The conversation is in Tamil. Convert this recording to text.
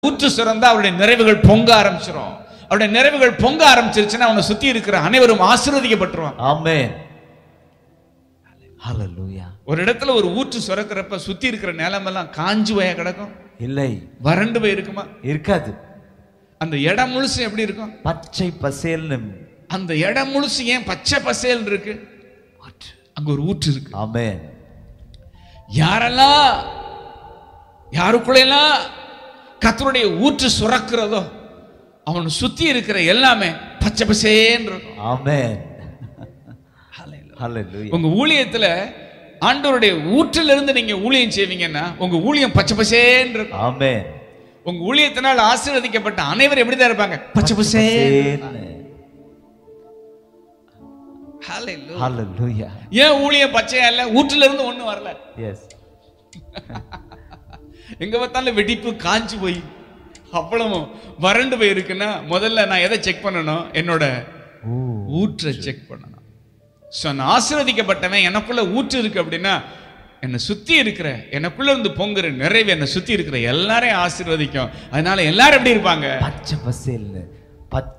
ஊற்று சுரந்தா அவருடைய நிறைவுகள் பொங்க ஆரம்பிச்சிடும் அவருடைய நிறைவுகள் பொங்க ஆரம்பிச்சிருச்சுன்னா அவனை சுத்தி இருக்கிற அனைவரும் ஆசீர்வதிக்கப்பட்டுருவான் Amen. Hallelujah. ஒரு இடத்துல ஒரு ஊற்று சுரக்கிறப்ப சுத்தி இருக்கிற நிலமெல்லாம் காஞ்சு போய கிடக்கும் இல்லை வறண்டு போய் இருக்குமா இருக்காது அந்த இடம் முழுசு எப்படி இருக்கும் பச்சை பசேல்னு அந்த இடம் முழுசு ஏன் பச்சை பசேல் இருக்கு அங்க ஒரு ஊற்று இருக்கு ஆமென் யாரெல்லாம் யாருக்குள்ளெல்லாம் கத்தருடைய ஊற்று சுரக்கிறதோ அவனை சுத்தி இருக்கிற எல்லாமே பச்சை பசேன்னு இருக்கும் ஆமென் ஹalleluya உங்க ஊழியத்துல ஆண்டவருடைய ஊற்றிலிருந்து நீங்க ஊழியம் செய்வீங்கன்னா உங்க ஊழியம் பச்சை பசேன்னு இருக்கும் ஆமென் உங்க ஊழியத்தினால் ஆசீர்வதிக்கப்பட்ட அனைவரும் எப்படிதான் இருப்பாங்க பச்சை பசே ஹalleluya ஏன் ஊழியம் பச்சையா இல்ல ஊற்றுல இருந்து ஒண்ணு வரல எஸ் எங்க பார்த்தாலும் வெடிப்பு காஞ்சு போய் அவ்வளவும் வறண்டு போய் இருக்குன்னா முதல்ல நான் எதை செக் பண்ணணும் என்னோட ஓ ஊற்றை செக் பண்ணணும் ஸோ நான் ஆசீர்வதிக்கப்பட்டவன் எனக்குள்ள ஊற்று இருக்கு அப்படின்னா என்னை சுத்தி இருக்கிற எனக்குள்ள இருந்து பொங்குற நிறைவு என்னை சுத்தி இருக்கிற எல்லாரையும் ஆசீர்வதிக்கும் அதனால எல்லாரும் எப்படி இருப்பாங்க பச்சை பசேல்னு பச்சை